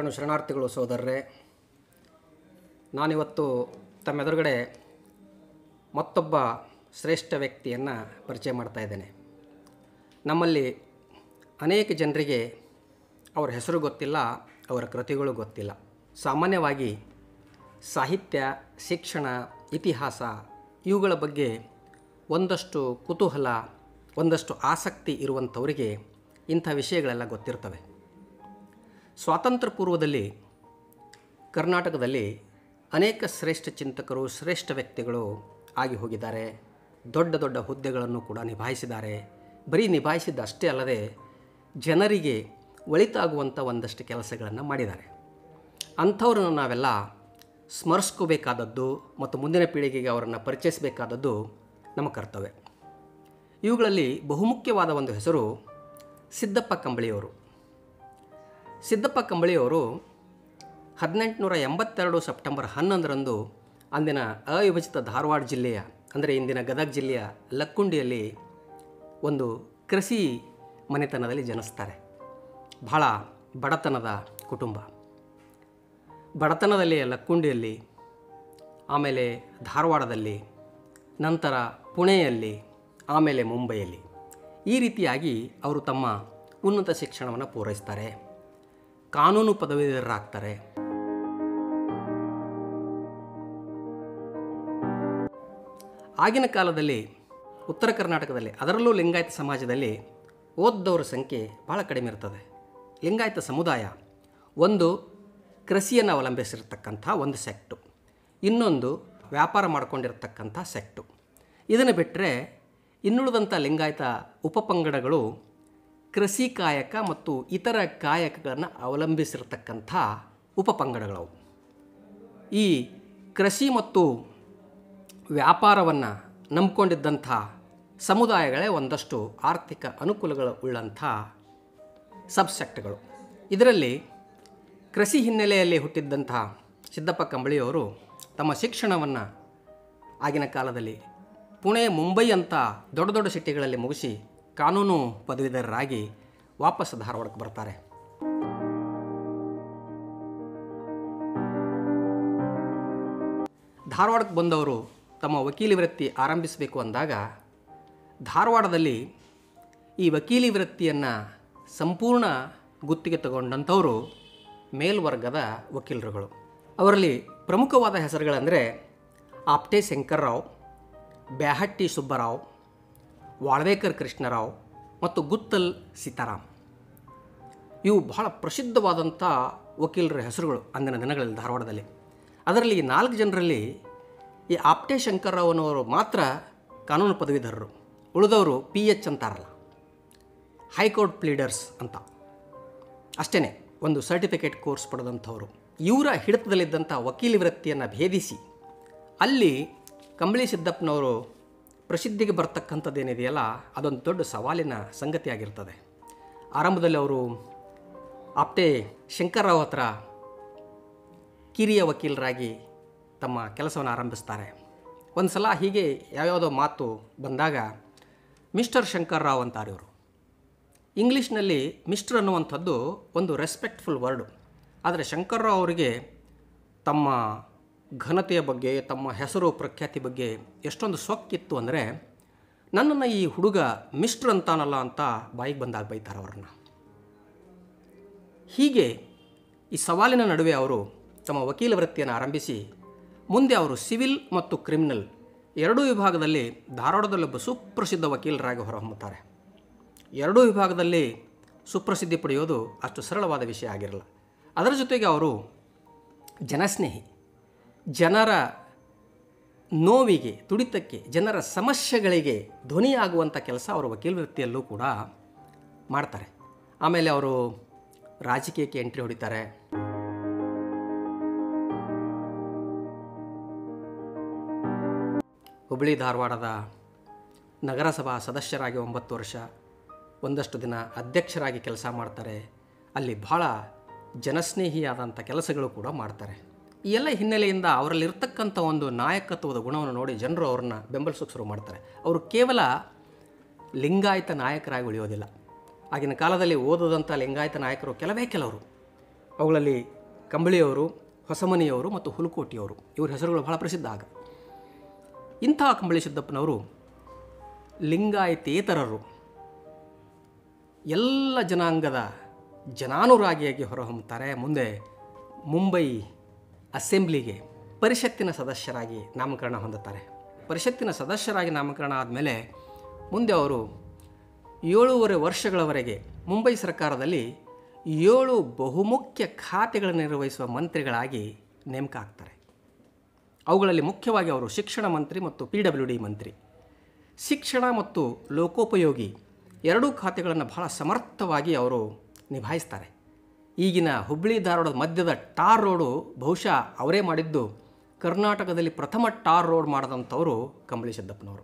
ಶರಣು ಶರಣಾರ್ಥಿಗಳು ಸೋದರರೇ ನಾನಿವತ್ತು ತಮ್ಮೆದುರುಗಡೆ ಮತ್ತೊಬ್ಬ ಶ್ರೇಷ್ಠ ವ್ಯಕ್ತಿಯನ್ನು ಪರಿಚಯ ಮಾಡ್ತಾ ಇದ್ದೇನೆ ನಮ್ಮಲ್ಲಿ ಅನೇಕ ಜನರಿಗೆ ಅವರ ಹೆಸರು ಗೊತ್ತಿಲ್ಲ ಅವರ ಕೃತಿಗಳು ಗೊತ್ತಿಲ್ಲ ಸಾಮಾನ್ಯವಾಗಿ ಸಾಹಿತ್ಯ ಶಿಕ್ಷಣ ಇತಿಹಾಸ ಇವುಗಳ ಬಗ್ಗೆ ಒಂದಷ್ಟು ಕುತೂಹಲ ಒಂದಷ್ಟು ಆಸಕ್ತಿ ಇರುವಂಥವರಿಗೆ ಇಂಥ ವಿಷಯಗಳೆಲ್ಲ ಗೊತ್ತಿರ್ತವೆ ಸ್ವಾತಂತ್ರ್ಯ ಪೂರ್ವದಲ್ಲಿ ಕರ್ನಾಟಕದಲ್ಲಿ ಅನೇಕ ಶ್ರೇಷ್ಠ ಚಿಂತಕರು ಶ್ರೇಷ್ಠ ವ್ಯಕ್ತಿಗಳು ಆಗಿ ಹೋಗಿದ್ದಾರೆ ದೊಡ್ಡ ದೊಡ್ಡ ಹುದ್ದೆಗಳನ್ನು ಕೂಡ ನಿಭಾಯಿಸಿದ್ದಾರೆ ಬರೀ ನಿಭಾಯಿಸಿದ್ದಷ್ಟೇ ಅಲ್ಲದೆ ಜನರಿಗೆ ಒಳಿತಾಗುವಂಥ ಒಂದಷ್ಟು ಕೆಲಸಗಳನ್ನು ಮಾಡಿದ್ದಾರೆ ಅಂಥವ್ರನ್ನ ನಾವೆಲ್ಲ ಸ್ಮರಿಸ್ಕೋಬೇಕಾದದ್ದು ಮತ್ತು ಮುಂದಿನ ಪೀಳಿಗೆಗೆ ಅವರನ್ನು ಪರಿಚಯಿಸಬೇಕಾದದ್ದು ನಮ್ಮ ಕರ್ತವ್ಯ ಇವುಗಳಲ್ಲಿ ಬಹುಮುಖ್ಯವಾದ ಒಂದು ಹೆಸರು ಸಿದ್ದಪ್ಪ ಕಂಬಳಿಯವರು ಸಿದ್ದಪ್ಪ ಕಂಬಳಿಯವರು ಹದಿನೆಂಟುನೂರ ಎಂಬತ್ತೆರಡು ಸೆಪ್ಟೆಂಬರ್ ಹನ್ನೊಂದರಂದು ಅಂದಿನ ಅವಿಭಜಿತ ಧಾರವಾಡ ಜಿಲ್ಲೆಯ ಅಂದರೆ ಇಂದಿನ ಗದಗ ಜಿಲ್ಲೆಯ ಲಕ್ಕುಂಡಿಯಲ್ಲಿ ಒಂದು ಕೃಷಿ ಮನೆತನದಲ್ಲಿ ಜನಿಸ್ತಾರೆ ಬಹಳ ಬಡತನದ ಕುಟುಂಬ ಬಡತನದಲ್ಲಿ ಲಕ್ಕುಂಡಿಯಲ್ಲಿ ಆಮೇಲೆ ಧಾರವಾಡದಲ್ಲಿ ನಂತರ ಪುಣೆಯಲ್ಲಿ ಆಮೇಲೆ ಮುಂಬೈಯಲ್ಲಿ ಈ ರೀತಿಯಾಗಿ ಅವರು ತಮ್ಮ ಉನ್ನತ ಶಿಕ್ಷಣವನ್ನು ಪೂರೈಸ್ತಾರೆ ಕಾನೂನು ಪದವೀಧರರಾಗ್ತಾರೆ ಆಗಿನ ಕಾಲದಲ್ಲಿ ಉತ್ತರ ಕರ್ನಾಟಕದಲ್ಲಿ ಅದರಲ್ಲೂ ಲಿಂಗಾಯತ ಸಮಾಜದಲ್ಲಿ ಓದ್ದವರ ಸಂಖ್ಯೆ ಭಾಳ ಕಡಿಮೆ ಇರ್ತದೆ ಲಿಂಗಾಯತ ಸಮುದಾಯ ಒಂದು ಕೃಷಿಯನ್ನು ಅವಲಂಬಿಸಿರ್ತಕ್ಕಂಥ ಒಂದು ಸೆಕ್ಟು ಇನ್ನೊಂದು ವ್ಯಾಪಾರ ಮಾಡಿಕೊಂಡಿರ್ತಕ್ಕಂಥ ಸೆಕ್ಟು ಇದನ್ನು ಬಿಟ್ಟರೆ ಇನ್ನುಳಿದಂಥ ಲಿಂಗಾಯತ ಉಪಪಂಗಡಗಳು ಕೃಷಿ ಕಾಯಕ ಮತ್ತು ಇತರ ಕಾಯಕಗಳನ್ನು ಅವಲಂಬಿಸಿರ್ತಕ್ಕಂಥ ಉಪಪಂಗಡಗಳವು ಈ ಕೃಷಿ ಮತ್ತು ವ್ಯಾಪಾರವನ್ನು ನಂಬಿಕೊಂಡಿದ್ದಂಥ ಸಮುದಾಯಗಳೇ ಒಂದಷ್ಟು ಆರ್ಥಿಕ ಅನುಕೂಲಗಳು ಉಳ್ಳಂಥ ಸಬ್ಸೆಕ್ಟ್ಗಳು ಇದರಲ್ಲಿ ಕೃಷಿ ಹಿನ್ನೆಲೆಯಲ್ಲಿ ಹುಟ್ಟಿದ್ದಂಥ ಸಿದ್ದಪ್ಪ ಕಂಬಳಿಯವರು ತಮ್ಮ ಶಿಕ್ಷಣವನ್ನು ಆಗಿನ ಕಾಲದಲ್ಲಿ ಪುಣೆ ಮುಂಬೈ ಅಂತ ದೊಡ್ಡ ದೊಡ್ಡ ಸಿಟಿಗಳಲ್ಲಿ ಮುಗಿಸಿ ಕಾನೂನು ಪದವೀಧರರಾಗಿ ವಾಪಸ್ ಧಾರವಾಡಕ್ಕೆ ಬರ್ತಾರೆ ಧಾರವಾಡಕ್ಕೆ ಬಂದವರು ತಮ್ಮ ವಕೀಲಿ ವೃತ್ತಿ ಆರಂಭಿಸಬೇಕು ಅಂದಾಗ ಧಾರವಾಡದಲ್ಲಿ ಈ ವಕೀಲಿ ವೃತ್ತಿಯನ್ನು ಸಂಪೂರ್ಣ ಗುತ್ತಿಗೆ ತಗೊಂಡಂಥವರು ಮೇಲ್ವರ್ಗದ ವಕೀಲರುಗಳು ಅವರಲ್ಲಿ ಪ್ರಮುಖವಾದ ಹೆಸರುಗಳಂದರೆ ಆಪ್ಟೆ ಶಂಕರ್ರಾವ್ ಬ್ಯಾಹಟ್ಟಿ ಸುಬ್ಬರಾವ್ ವಾಳ್ವೇಕರ್ ಕೃಷ್ಣರಾವ್ ಮತ್ತು ಗುತ್ತಲ್ ಸೀತಾರಾಮ್ ಇವು ಬಹಳ ಪ್ರಸಿದ್ಧವಾದಂಥ ವಕೀಲರ ಹೆಸರುಗಳು ಅಂದಿನ ದಿನಗಳಲ್ಲಿ ಧಾರವಾಡದಲ್ಲಿ ಅದರಲ್ಲಿ ಈ ನಾಲ್ಕು ಜನರಲ್ಲಿ ಈ ಆಪ್ಟೆ ಶಂಕರ್ರಾವ್ ಅನ್ನೋರು ಮಾತ್ರ ಕಾನೂನು ಪದವೀಧರರು ಉಳಿದವರು ಪಿ ಎಚ್ ಅಂತಾರಲ್ಲ ಹೈಕೋರ್ಟ್ ಪ್ಲೀಡರ್ಸ್ ಅಂತ ಅಷ್ಟೇ ಒಂದು ಸರ್ಟಿಫಿಕೇಟ್ ಕೋರ್ಸ್ ಪಡೆದಂಥವರು ಇವರ ಹಿಡಿತದಲ್ಲಿದ್ದಂಥ ವಕೀಲಿ ವೃತ್ತಿಯನ್ನು ಭೇದಿಸಿ ಅಲ್ಲಿ ಕಂಬಳಿ ಸಿದ್ದಪ್ಪನವರು ಪ್ರಸಿದ್ಧಿಗೆ ಬರ್ತಕ್ಕಂಥದ್ದೇನಿದೆಯಲ್ಲ ಅದೊಂದು ದೊಡ್ಡ ಸವಾಲಿನ ಸಂಗತಿಯಾಗಿರ್ತದೆ ಆರಂಭದಲ್ಲಿ ಅವರು ಆಪ್ಟೆ ಶಂಕರ್ರಾವ್ ಹತ್ರ ಕಿರಿಯ ವಕೀಲರಾಗಿ ತಮ್ಮ ಕೆಲಸವನ್ನು ಆರಂಭಿಸ್ತಾರೆ ಒಂದು ಸಲ ಹೀಗೆ ಯಾವ್ಯಾವುದೋ ಮಾತು ಬಂದಾಗ ಮಿಸ್ಟರ್ ಶಂಕರ್ರಾವ್ ಅಂತಾರೆ ಇವರು ಇಂಗ್ಲೀಷ್ನಲ್ಲಿ ಮಿಸ್ಟರ್ ಅನ್ನುವಂಥದ್ದು ಒಂದು ರೆಸ್ಪೆಕ್ಟ್ಫುಲ್ ವರ್ಡು ಆದರೆ ಶಂಕರ್ರಾವ್ ಅವರಿಗೆ ತಮ್ಮ ಘನತೆಯ ಬಗ್ಗೆ ತಮ್ಮ ಹೆಸರು ಪ್ರಖ್ಯಾತಿ ಬಗ್ಗೆ ಎಷ್ಟೊಂದು ಸೊಕ್ಕಿತ್ತು ಅಂದರೆ ನನ್ನನ್ನು ಈ ಹುಡುಗ ಮಿಸ್ಟ್ರ್ ಅಂತಾನಲ್ಲ ಅಂತ ಬಾಯಿಗೆ ಬಂದಾಗ ಬೈತಾರೆ ಅವ್ರನ್ನ ಹೀಗೆ ಈ ಸವಾಲಿನ ನಡುವೆ ಅವರು ತಮ್ಮ ವಕೀಲ ವೃತ್ತಿಯನ್ನು ಆರಂಭಿಸಿ ಮುಂದೆ ಅವರು ಸಿವಿಲ್ ಮತ್ತು ಕ್ರಿಮಿನಲ್ ಎರಡೂ ವಿಭಾಗದಲ್ಲಿ ಧಾರವಾಡದಲ್ಲಿ ಒಬ್ಬ ಸುಪ್ರಸಿದ್ಧ ವಕೀಲರಾಗಿ ಹೊರಹೊಮ್ಮುತ್ತಾರೆ ಎರಡೂ ವಿಭಾಗದಲ್ಲಿ ಸುಪ್ರಸಿದ್ಧಿ ಪಡೆಯೋದು ಅಷ್ಟು ಸರಳವಾದ ವಿಷಯ ಆಗಿರಲ್ಲ ಅದರ ಜೊತೆಗೆ ಅವರು ಜನಸ್ನೇಹಿ ಜನರ ನೋವಿಗೆ ತುಡಿತಕ್ಕೆ ಜನರ ಸಮಸ್ಯೆಗಳಿಗೆ ಧ್ವನಿಯಾಗುವಂಥ ಕೆಲಸ ಅವರು ವಕೀಲ ವೃತ್ತಿಯಲ್ಲೂ ಕೂಡ ಮಾಡ್ತಾರೆ ಆಮೇಲೆ ಅವರು ರಾಜಕೀಯಕ್ಕೆ ಎಂಟ್ರಿ ಹೊಡಿತಾರೆ ಹುಬ್ಬಳ್ಳಿ ಧಾರವಾಡದ ನಗರಸಭಾ ಸದಸ್ಯರಾಗಿ ಒಂಬತ್ತು ವರ್ಷ ಒಂದಷ್ಟು ದಿನ ಅಧ್ಯಕ್ಷರಾಗಿ ಕೆಲಸ ಮಾಡ್ತಾರೆ ಅಲ್ಲಿ ಬಹಳ ಜನಸ್ನೇಹಿಯಾದಂಥ ಕೆಲಸಗಳು ಕೂಡ ಮಾಡ್ತಾರೆ ಈ ಎಲ್ಲ ಹಿನ್ನೆಲೆಯಿಂದ ಅವರಲ್ಲಿರ್ತಕ್ಕಂಥ ಒಂದು ನಾಯಕತ್ವದ ಗುಣವನ್ನು ನೋಡಿ ಜನರು ಅವ್ರನ್ನ ಬೆಂಬಲಿಸೋಕೆ ಶುರು ಮಾಡ್ತಾರೆ ಅವರು ಕೇವಲ ಲಿಂಗಾಯತ ನಾಯಕರಾಗಿ ಉಳಿಯೋದಿಲ್ಲ ಆಗಿನ ಕಾಲದಲ್ಲಿ ಓದೋದಂಥ ಲಿಂಗಾಯತ ನಾಯಕರು ಕೆಲವೇ ಕೆಲವರು ಅವುಗಳಲ್ಲಿ ಕಂಬಳಿಯವರು ಹೊಸಮನಿಯವರು ಮತ್ತು ಹುಲಕೋಟಿಯವರು ಇವ್ರ ಹೆಸರುಗಳು ಬಹಳ ಪ್ರಸಿದ್ಧ ಆಗ ಇಂತಹ ಕಂಬಳಿ ಸಿದ್ದಪ್ಪನವರು ಲಿಂಗಾಯತೇತರರು ಎಲ್ಲ ಜನಾಂಗದ ಜನಾನುರಾಗಿಯಾಗಿ ಹೊರಹೊಮ್ಮುತ್ತಾರೆ ಮುಂದೆ ಮುಂಬೈ ಅಸೆಂಬ್ಲಿಗೆ ಪರಿಷತ್ತಿನ ಸದಸ್ಯರಾಗಿ ನಾಮಕರಣ ಹೊಂದುತ್ತಾರೆ ಪರಿಷತ್ತಿನ ಸದಸ್ಯರಾಗಿ ನಾಮಕರಣ ಆದಮೇಲೆ ಮುಂದೆ ಅವರು ಏಳೂವರೆ ವರ್ಷಗಳವರೆಗೆ ಮುಂಬೈ ಸರ್ಕಾರದಲ್ಲಿ ಏಳು ಬಹುಮುಖ್ಯ ಖಾತೆಗಳನ್ನು ನಿರ್ವಹಿಸುವ ಮಂತ್ರಿಗಳಾಗಿ ನೇಮಕ ಆಗ್ತಾರೆ ಅವುಗಳಲ್ಲಿ ಮುಖ್ಯವಾಗಿ ಅವರು ಶಿಕ್ಷಣ ಮಂತ್ರಿ ಮತ್ತು ಪಿ ಡಬ್ಲ್ಯೂ ಡಿ ಮಂತ್ರಿ ಶಿಕ್ಷಣ ಮತ್ತು ಲೋಕೋಪಯೋಗಿ ಎರಡೂ ಖಾತೆಗಳನ್ನು ಬಹಳ ಸಮರ್ಥವಾಗಿ ಅವರು ನಿಭಾಯಿಸ್ತಾರೆ ಈಗಿನ ಹುಬ್ಬಳ್ಳಿ ಧಾರವಾಡದ ಮಧ್ಯದ ಟಾರ್ ರೋಡು ಬಹುಶಃ ಅವರೇ ಮಾಡಿದ್ದು ಕರ್ನಾಟಕದಲ್ಲಿ ಪ್ರಥಮ ಟಾರ್ ರೋಡ್ ಮಾಡಿದಂಥವರು ಕಂಬಳಿ ಸಿದ್ದಪ್ಪನವರು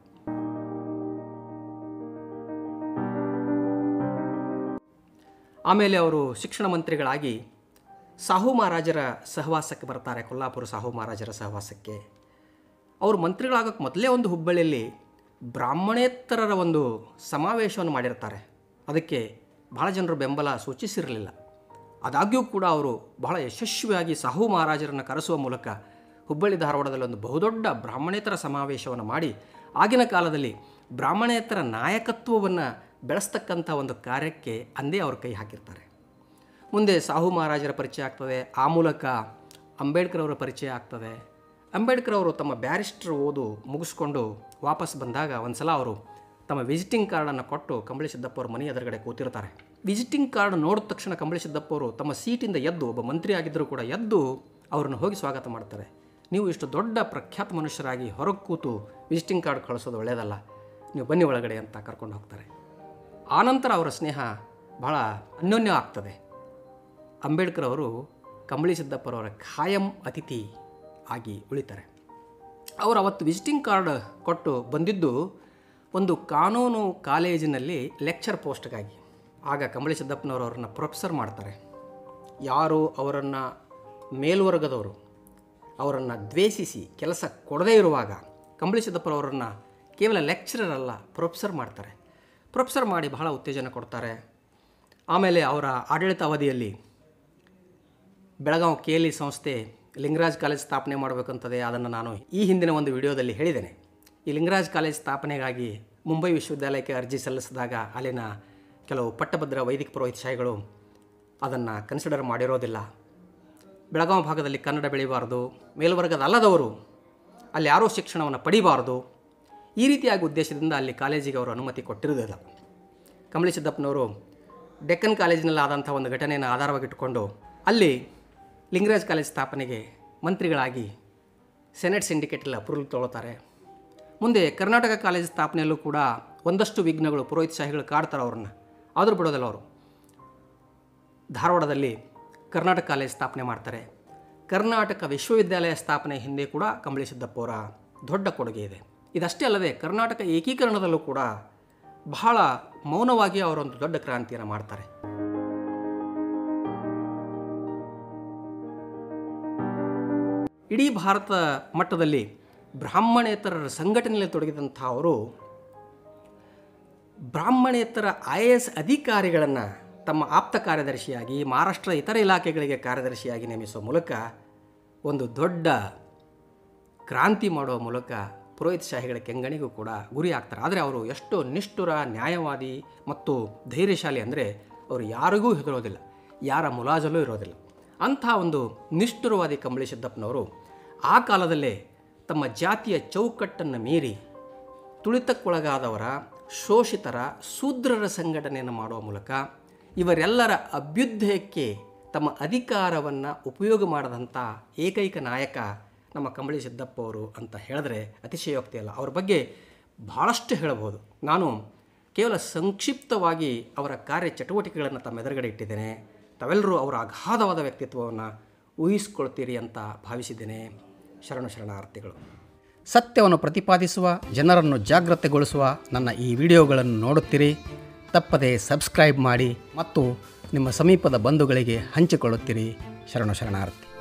ಆಮೇಲೆ ಅವರು ಶಿಕ್ಷಣ ಮಂತ್ರಿಗಳಾಗಿ ಸಾಹು ಮಹಾರಾಜರ ಸಹವಾಸಕ್ಕೆ ಬರ್ತಾರೆ ಕೊಲ್ಲಾಪುರ ಸಾಹು ಮಹಾರಾಜರ ಸಹವಾಸಕ್ಕೆ ಅವರು ಮಂತ್ರಿಗಳಾಗೋಕ್ಕೆ ಮೊದಲೇ ಒಂದು ಹುಬ್ಬಳ್ಳಿಯಲ್ಲಿ ಬ್ರಾಹ್ಮಣೇತರರ ಒಂದು ಸಮಾವೇಶವನ್ನು ಮಾಡಿರ್ತಾರೆ ಅದಕ್ಕೆ ಬಹಳ ಜನರು ಬೆಂಬಲ ಸೂಚಿಸಿರಲಿಲ್ಲ ಆದಾಗ್ಯೂ ಕೂಡ ಅವರು ಬಹಳ ಯಶಸ್ವಿಯಾಗಿ ಸಾಹು ಮಹಾರಾಜರನ್ನು ಕರೆಸುವ ಮೂಲಕ ಹುಬ್ಬಳ್ಳಿ ಧಾರವಾಡದಲ್ಲಿ ಒಂದು ಬಹುದೊಡ್ಡ ಬ್ರಾಹ್ಮಣೇತರ ಸಮಾವೇಶವನ್ನು ಮಾಡಿ ಆಗಿನ ಕಾಲದಲ್ಲಿ ಬ್ರಾಹ್ಮಣೇತರ ನಾಯಕತ್ವವನ್ನು ಬೆಳೆಸ್ತಕ್ಕಂಥ ಒಂದು ಕಾರ್ಯಕ್ಕೆ ಅಂದೇ ಅವರು ಕೈ ಹಾಕಿರ್ತಾರೆ ಮುಂದೆ ಸಾಹು ಮಹಾರಾಜರ ಪರಿಚಯ ಆಗ್ತದೆ ಆ ಮೂಲಕ ಅಂಬೇಡ್ಕರ್ ಅವರ ಪರಿಚಯ ಆಗ್ತದೆ ಅಂಬೇಡ್ಕರ್ ಅವರು ತಮ್ಮ ಬ್ಯಾರಿಸ್ಟರ್ ಓದು ಮುಗಿಸ್ಕೊಂಡು ವಾಪಸ್ ಬಂದಾಗ ಒಂದು ಸಲ ಅವರು ತಮ್ಮ ವಿಸಿಟಿಂಗ್ ಕಾರ್ಡನ್ನು ಕೊಟ್ಟು ಕಂಬಳಿ ಸಿದ್ದಪ್ಪ ಅವ್ರ ಮನೆ ಎದುರುಗಡೆ ಕೂತಿರ್ತಾರೆ ವಿಸಿಟಿಂಗ್ ಕಾರ್ಡ್ ನೋಡಿದ ತಕ್ಷಣ ಕಂಬಳಿ ಸಿದ್ದಪ್ಪ ಅವರು ತಮ್ಮ ಸೀಟಿಂದ ಎದ್ದು ಒಬ್ಬ ಮಂತ್ರಿ ಆಗಿದ್ದರೂ ಕೂಡ ಎದ್ದು ಅವರನ್ನು ಹೋಗಿ ಸ್ವಾಗತ ಮಾಡ್ತಾರೆ ನೀವು ಇಷ್ಟು ದೊಡ್ಡ ಪ್ರಖ್ಯಾತ ಮನುಷ್ಯರಾಗಿ ಹೊರಗೆ ಕೂತು ವಿಸಿಟಿಂಗ್ ಕಾರ್ಡ್ ಕಳಿಸೋದು ಒಳ್ಳೆಯದಲ್ಲ ನೀವು ಬನ್ನಿ ಒಳಗಡೆ ಅಂತ ಕರ್ಕೊಂಡು ಹೋಗ್ತಾರೆ ಆನಂತರ ಅವರ ಸ್ನೇಹ ಬಹಳ ಅನ್ಯೋನ್ಯ ಆಗ್ತದೆ ಅಂಬೇಡ್ಕರ್ ಅವರು ಕಂಬಳಿ ಸಿದ್ದಪ್ಪರವರ ಖಾಯಂ ಅತಿಥಿ ಆಗಿ ಉಳಿತಾರೆ ಅವರು ಅವತ್ತು ವಿಸಿಟಿಂಗ್ ಕಾರ್ಡ್ ಕೊಟ್ಟು ಬಂದಿದ್ದು ಒಂದು ಕಾನೂನು ಕಾಲೇಜಿನಲ್ಲಿ ಲೆಕ್ಚರ್ ಪೋಸ್ಟ್ಗಾಗಿ ಆಗ ಕಂಬಳಿ ಸಿದ್ದಪ್ಪನವರು ಅವರನ್ನು ಪ್ರೊಫೆಸರ್ ಮಾಡ್ತಾರೆ ಯಾರು ಅವರನ್ನು ಮೇಲ್ವರ್ಗದವರು ಅವರನ್ನು ದ್ವೇಷಿಸಿ ಕೆಲಸ ಕೊಡದೇ ಇರುವಾಗ ಕಂಬಳಿ ಸಿದ್ದಪ್ಪರವರನ್ನು ಕೇವಲ ಲೆಕ್ಚರರ್ ಅಲ್ಲ ಪ್ರೊಫೆಸರ್ ಮಾಡ್ತಾರೆ ಪ್ರೊಫೆಸರ್ ಮಾಡಿ ಬಹಳ ಉತ್ತೇಜನ ಕೊಡ್ತಾರೆ ಆಮೇಲೆ ಅವರ ಆಡಳಿತ ಅವಧಿಯಲ್ಲಿ ಬೆಳಗಾವಿ ಕೆ ಎಲ್ ಇ ಸಂಸ್ಥೆ ಲಿಂಗರಾಜ್ ಕಾಲೇಜ್ ಸ್ಥಾಪನೆ ಮಾಡಬೇಕಂತದೆ ಅದನ್ನು ನಾನು ಈ ಹಿಂದಿನ ಒಂದು ವಿಡಿಯೋದಲ್ಲಿ ಹೇಳಿದ್ದೇನೆ ಈ ಲಿಂಗರಾಜ್ ಕಾಲೇಜ್ ಸ್ಥಾಪನೆಗಾಗಿ ಮುಂಬೈ ವಿಶ್ವವಿದ್ಯಾಲಯಕ್ಕೆ ಅರ್ಜಿ ಸಲ್ಲಿಸಿದಾಗ ಅಲ್ಲಿನ ಕೆಲವು ಪಟ್ಟಭದ್ರ ವೈದಿಕ ಪುರೋಹಿತಶಾಹಿಗಳು ಅದನ್ನು ಕನ್ಸಿಡರ್ ಮಾಡಿರೋದಿಲ್ಲ ಬೆಳಗಾವಿ ಭಾಗದಲ್ಲಿ ಕನ್ನಡ ಬೆಳಿಬಾರ್ದು ಮೇಲ್ವರ್ಗದ ಅಲ್ಲದವರು ಅಲ್ಲಿ ಯಾರೂ ಶಿಕ್ಷಣವನ್ನು ಪಡಿಬಾರ್ದು ಈ ರೀತಿಯಾಗಿ ಉದ್ದೇಶದಿಂದ ಅಲ್ಲಿ ಕಾಲೇಜಿಗೆ ಅವರು ಅನುಮತಿ ಕೊಟ್ಟಿರುವುದಿಲ್ಲ ಕಮಲಿ ಸಿದ್ದಪ್ಪನವರು ಡೆಕ್ಕನ್ ಕಾಲೇಜಿನಲ್ಲಿ ಆದಂಥ ಒಂದು ಘಟನೆಯನ್ನು ಆಧಾರವಾಗಿಟ್ಟುಕೊಂಡು ಅಲ್ಲಿ ಲಿಂಗರಾಜ್ ಕಾಲೇಜ್ ಸ್ಥಾಪನೆಗೆ ಮಂತ್ರಿಗಳಾಗಿ ಸೆನೆಟ್ ಸಿಂಡಿಕೇಟಲ್ಲಿ ಅಪ್ರೂವಲ್ ತೊಗೊಳ್ತಾರೆ ಮುಂದೆ ಕರ್ನಾಟಕ ಕಾಲೇಜ್ ಸ್ಥಾಪನೆಯಲ್ಲೂ ಕೂಡ ಒಂದಷ್ಟು ವಿಘ್ನಗಳು ಪುರೋಹಿತಶಾಹಿಗಳು ಕಾಡ್ತಾರೆ ಅವ್ರನ್ನ ಆದರೂ ಬಿಡೋದಿಲ್ಲ ಅವರು ಧಾರವಾಡದಲ್ಲಿ ಕರ್ನಾಟಕ ಕಾಲೇಜ್ ಸ್ಥಾಪನೆ ಮಾಡ್ತಾರೆ ಕರ್ನಾಟಕ ವಿಶ್ವವಿದ್ಯಾಲಯ ಸ್ಥಾಪನೆ ಹಿಂದೆ ಕೂಡ ಕಂಬಳಿ ಸಿದ್ದಪ್ಪ ಅವರ ದೊಡ್ಡ ಕೊಡುಗೆ ಇದೆ ಇದಷ್ಟೇ ಅಲ್ಲದೆ ಕರ್ನಾಟಕ ಏಕೀಕರಣದಲ್ಲೂ ಕೂಡ ಬಹಳ ಮೌನವಾಗಿ ಅವರೊಂದು ದೊಡ್ಡ ಕ್ರಾಂತಿಯನ್ನು ಮಾಡ್ತಾರೆ ಇಡೀ ಭಾರತ ಮಟ್ಟದಲ್ಲಿ ಬ್ರಾಹ್ಮಣೇತರರ ಸಂಘಟನೆಯಲ್ಲಿ ತೊಡಗಿದಂಥ ಅವರು ಬ್ರಾಹ್ಮಣೇತರ ಐ ಎ ಎಸ್ ಅಧಿಕಾರಿಗಳನ್ನು ತಮ್ಮ ಆಪ್ತ ಕಾರ್ಯದರ್ಶಿಯಾಗಿ ಮಹಾರಾಷ್ಟ್ರ ಇತರ ಇಲಾಖೆಗಳಿಗೆ ಕಾರ್ಯದರ್ಶಿಯಾಗಿ ನೇಮಿಸುವ ಮೂಲಕ ಒಂದು ದೊಡ್ಡ ಕ್ರಾಂತಿ ಮಾಡುವ ಮೂಲಕ ಪುರೋಹಿತಶಾಹಿಗಳ ಕೆಂಗಣಿಗೂ ಕೂಡ ಗುರಿ ಆಗ್ತಾರೆ ಆದರೆ ಅವರು ಎಷ್ಟು ನಿಷ್ಠುರ ನ್ಯಾಯವಾದಿ ಮತ್ತು ಧೈರ್ಯಶಾಲಿ ಅಂದರೆ ಅವರು ಯಾರಿಗೂ ಹೆದರೋದಿಲ್ಲ ಯಾರ ಮುಲಾಜಲ್ಲೂ ಇರೋದಿಲ್ಲ ಅಂಥ ಒಂದು ನಿಷ್ಠುರವಾದಿ ಕಂಬಳಿ ಸಿದ್ದಪ್ಪನವರು ಆ ಕಾಲದಲ್ಲೇ ತಮ್ಮ ಜಾತಿಯ ಚೌಕಟ್ಟನ್ನು ಮೀರಿ ತುಳಿತಕ್ಕೊಳಗಾದವರ ಶೋಷಿತರ ಶೂದ್ರರ ಸಂಘಟನೆಯನ್ನು ಮಾಡುವ ಮೂಲಕ ಇವರೆಲ್ಲರ ಅಭ್ಯುದಯಕ್ಕೆ ತಮ್ಮ ಅಧಿಕಾರವನ್ನು ಉಪಯೋಗ ಮಾಡದಂಥ ಏಕೈಕ ನಾಯಕ ನಮ್ಮ ಕಂಬಳಿ ಸಿದ್ದಪ್ಪ ಅವರು ಅಂತ ಹೇಳಿದ್ರೆ ಅತಿಶಯೋಕ್ತಿ ಅಲ್ಲ ಅವ್ರ ಬಗ್ಗೆ ಭಾಳಷ್ಟು ಹೇಳಬಹುದು ನಾನು ಕೇವಲ ಸಂಕ್ಷಿಪ್ತವಾಗಿ ಅವರ ಕಾರ್ಯ ಚಟುವಟಿಕೆಗಳನ್ನು ತಮ್ಮ ಎದುರುಗಡೆ ಇಟ್ಟಿದ್ದೇನೆ ತಾವೆಲ್ಲರೂ ಅವರ ಅಗಾಧವಾದ ವ್ಯಕ್ತಿತ್ವವನ್ನು ಊಹಿಸ್ಕೊಳ್ತೀರಿ ಅಂತ ಭಾವಿಸಿದ್ದೇನೆ ಶರಣು ಶರಣಾರ್ಥಿಗಳು ಸತ್ಯವನ್ನು ಪ್ರತಿಪಾದಿಸುವ ಜನರನ್ನು ಜಾಗೃತೆಗೊಳಿಸುವ ನನ್ನ ಈ ವಿಡಿಯೋಗಳನ್ನು ನೋಡುತ್ತೀರಿ ತಪ್ಪದೆ ಸಬ್ಸ್ಕ್ರೈಬ್ ಮಾಡಿ ಮತ್ತು ನಿಮ್ಮ ಸಮೀಪದ ಬಂಧುಗಳಿಗೆ ಹಂಚಿಕೊಳ್ಳುತ್ತೀರಿ ಶರಣು ಶರಣಾರ್ಥಿ